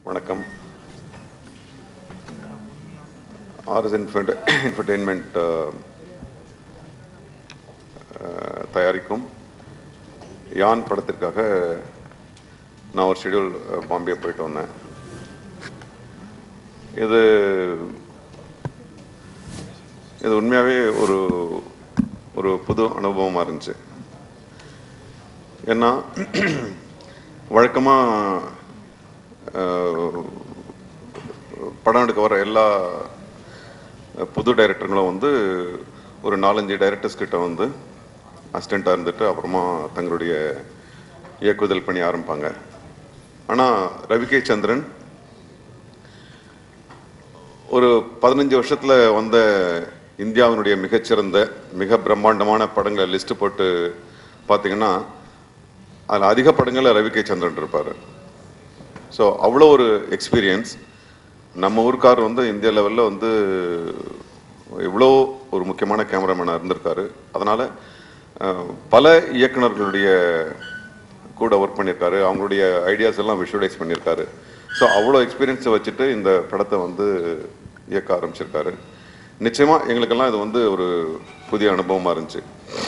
வணக்கம் RS inferred entertainment தயாரிக்கும் யான் படத்திற்காக நான் ஒரு ஷெடியூல் பாம்பே போயிட்டு வந்தேன் இது இது உண்மையாகவே ஒரு ஒரு புது அனுபவமாக இருந்துச்சு ஏன்னா வழக்கமாக படம் எடுக்க வர எல்லா புது டைரக்டர்களும் வந்து ஒரு நாலஞ்சு டைரக்டர்ஸ் கிட்ட வந்து அசிஸ்டண்ட்டாக இருந்துட்டு அப்புறமா தங்களுடைய இயக்குதல் பணி ஆரம்பிப்பாங்க ஆனால் ரவிகே சந்திரன் ஒரு பதினஞ்சு வருஷத்தில் வந்த இந்தியாவினுடைய மிகச்சிறந்த மிக பிரம்மாண்டமான படங்களை லிஸ்ட் போட்டு பார்த்தீங்கன்னா அதில் அதிக படங்களில் ரவிகே சந்திரன் இருப்பார் ஸோ அவ்வளோ ஒரு எக்ஸ்பீரியன்ஸ் நம்ம ஊருக்கார் வந்து இந்திய லெவலில் வந்து இவ்வளோ ஒரு முக்கியமான கேமராமேனாக இருந்திருக்காரு அதனால் பல இயக்குனர்களுடைய கூட ஒர்க் பண்ணியிருக்காரு அவங்களுடைய ஐடியாஸ் எல்லாம் விஷுவலைஸ் பண்ணியிருக்காரு ஸோ அவ்வளோ எக்ஸ்பீரியன்ஸை வச்சுட்டு இந்த படத்தை வந்து இயக்க ஆரம்பிச்சிருக்காரு நிச்சயமாக எங்களுக்கெல்லாம் இது வந்து ஒரு புதிய அனுபவமாக இருந்துச்சு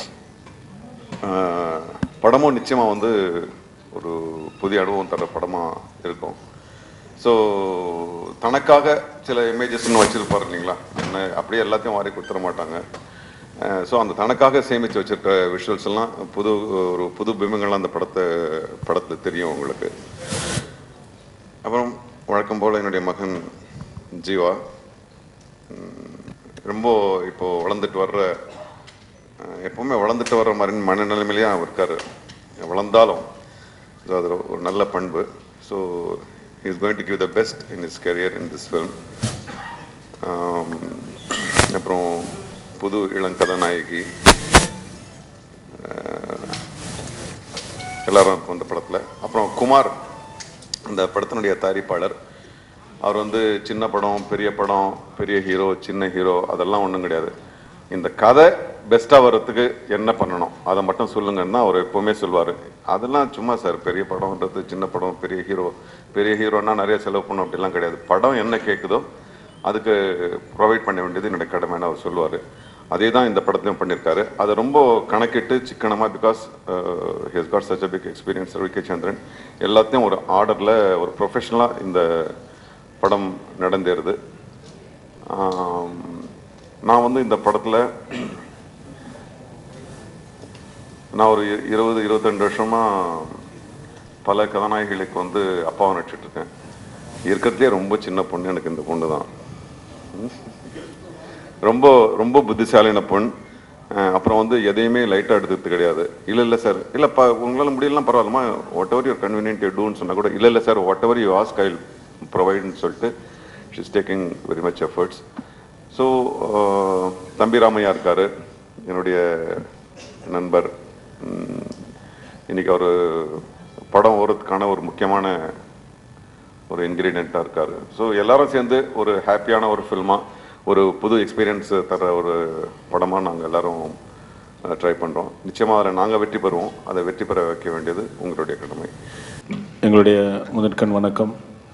ஆஹ் படமும் நிச்சயமாக வந்து ஒரு புதிய அனுபவம் தர படமாக இருக்கும் ஸோ தனக்காக சில இமேஜஸ்ன்னு வச்சுருப்பார் இல்லைங்களா என்ன அப்படியே எல்லாத்தையும் வாரி கொடுத்துட மாட்டாங்க ஸோ அந்த தனக்காக சேமித்து வச்சிருக்க விஷுவல்ஸ் எல்லாம் புது ஒரு புது பிம்பங்கள்லாம் அந்த படத்தை படத்தில் தெரியும் உங்களுக்கு அப்புறம் வழக்கம் போல் என்னுடைய மகன் ஜீவா உம், ரொம்ப இப்போ வளர்ந்துட்டு வர்ற அஹ், எப்பவுமே வளர்ந்துட்டு வர்ற மாதிரி மனநிலைமையிலேயே அவர் இருக்காரு வளர்ந்தாலும் so அது ஒரு நல்ல பண்பு so is going to give the best in is career in this film அப்புறம் புது இளங்கதாநாயகி அஹ், எல்லாரும் இருக்கும் இந்த படத்தில் அப்புறம் குமார் இந்த படத்தினுடைய தயாரிப்பாளர் அவர் வந்து சின்ன படம் பெரிய படம் பெரிய ஹீரோ சின்ன ஹீரோ அதெல்லாம் ஒன்றும் கிடையாது இந்த கதை பெஸ்ட்டாக வர்றதுக்கு என்ன பண்ணணும் அதை மட்டும் சொல்லுங்கன்னு தான் அவர் எப்போவுமே சொல்வார் அதெல்லாம் சும்மா சார் பெரிய படம்ன்றது சின்ன படம் பெரிய ஹீரோ பெரிய ஹீரோனா நிறைய செலவு பண்ணும் அப்படிலாம் கிடையாது படம் என்ன கேட்குதோ அதுக்கு ப்ரொவைட் பண்ண வேண்டியது என்னுடைய கடமைன்னு அவர் சொல்லுவார் அதே தான் இந்த படத்துலையும் பண்ணியிருக்காரு அதை ரொம்ப கணக்கிட்டு சிக்கனமாக because his got such a big experience V K Chandran எல்லாத்தையும் ஒரு ஆர்டரில் ஒரு ப்ரொஃபஷ்னலாக இந்த படம் நடந்தேறுது ஆம், நான் வந்து இந்த படத்தில் நான் ஒரு இ- இருபது இருபத்தெண்டு வருஷமாக பல கதாநாயகிகளுக்கு வந்து அப்பாவை நடிச்சிட்டு இருக்கேன் இருக்கிறதுலே ரொம்ப சின்ன பொண்ணு எனக்கு இந்த பொண்ணு தான் ரொம்ப ரொம்ப புத்திசாலியான பொண் அஹ் அப்புறம் வந்து எதையுமே லைட்டாக எடுத்துக்கிறது கிடையாது இல்லை இல்லை சார் இல்லைப்பா உங்களால் முடியலாம் பரவாயில்லமா whatever your convenient you டூன்னு சொன்னால் கூட இல்லை இல்லை sir whatever you ask I ப்ரொவைட்னு சொல்லிட்டு she's taking very much efforts so தம்பி ராமையா இருக்கார் என்னுடைய நண்பர் உம், இன்னைக்கு அவர் படம் ஓடுறதுக்கான ஒரு முக்கியமான ஒரு இன்க்ரீடியண்ட்டாக இருக்கார் ஸோ எல்லாரும் சேர்ந்து ஒரு ஹாப்பியான ஒரு ஃபில்மாக ஒரு புது எக்ஸ்பீரியன்ஸ் தர ஒரு படமாக நாங்கள் எல்லாரும் ட்ரை பண்ணுறோம் நிச்சயமாக அதில் நாங்கள் வெற்றி பெறுவோம் அதை வெற்றி பெற வைக்க வேண்டியது உங்களுடைய கடமை எங்களுடைய முதற்கண் வணக்கம்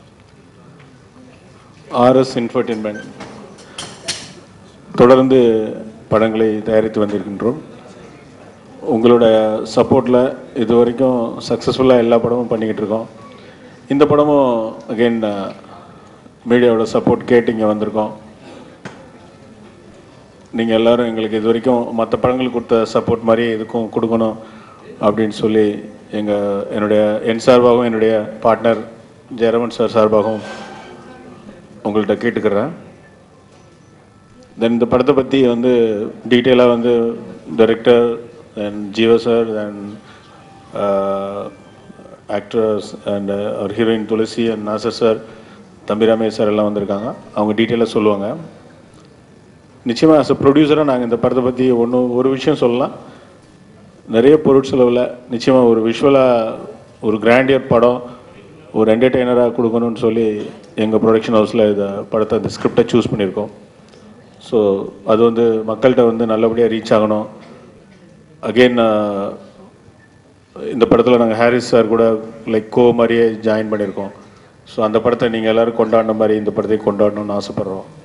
ஆர்எஸ் இன்ஃபர்டெயின்மெண்ட் தொடர்ந்து படங்களை தயாரித்து வந்திருக்கின்றோம் உங்களோட சப்போர்ட்டில் இது வரைக்கும் சக்ஸஸ்ஃபுல்லாக எல்லா படமும் பண்ணிக்கிட்டு இருக்கோம் இந்த படமும் அகெயின் மீடியாவோட சப்போர்ட் கேட்டு இங்கே வந்திருக்கோம் நீங்கள் எல்லாரும் எங்களுக்கு இது வரைக்கும் மற்ற படங்களுக்கு கொடுத்த சப்போர்ட் மாதிரி இதுக்கும் கொடுக்கணும் அப்படின்னு சொல்லி எங்கள் என்னுடைய என் சார்பாகவும் என்னுடைய பார்ட்னர் ஜெயரமன் சார் சார்பாகவும் உங்கள்கிட்ட கேட்டுக்கிறேன் தென் இந்த படத்தை பற்றி வந்து டீட்டெயிலாக வந்து director then Jeeva sir then actors and அவர் heroine Tulasi and Nassar sir தம்பி ரமேஷ் சார் எல்லாம் வந்திருக்காங்க அவங்க டீட்டெயிலாக சொல்லுவாங்க நிச்சயமாக ஆஸ் அ ப்ரொடியூசராக நாங்கள் இந்த படத்தை பற்றி ஒன்று ஒரு விஷயம் சொல்லலாம் நிறைய பொருட்செலவில் நிச்சயமாக ஒரு விஷுவலாக ஒரு கிராண்டியர் படம் ஒரு என்டர்டெய்னராக கொடுக்கணும்னு சொல்லி எங்கள் ப்ரொடக்ஷன் ஹவுஸில் இதை படத்தை அந்த ஸ்கிரிப்டை சூஸ் பண்ணியிருக்கோம் ஸோ அது வந்து மக்கள்கிட்ட வந்து நல்லபடியாக ரீச் ஆகணும் அகெயின் இந்த படத்தில் நாங்கள் ஹாரிஸ் சார் கூட லைக் கோ மாதிரியே ஜாயின் பண்ணியிருக்கோம் ஸோ அந்த படத்தை நீங்கள் எல்லோரும் கொண்டாடின மாதிரி இந்த படத்தை கொண்டாடணும்னு ஆசைப்பட்றோம்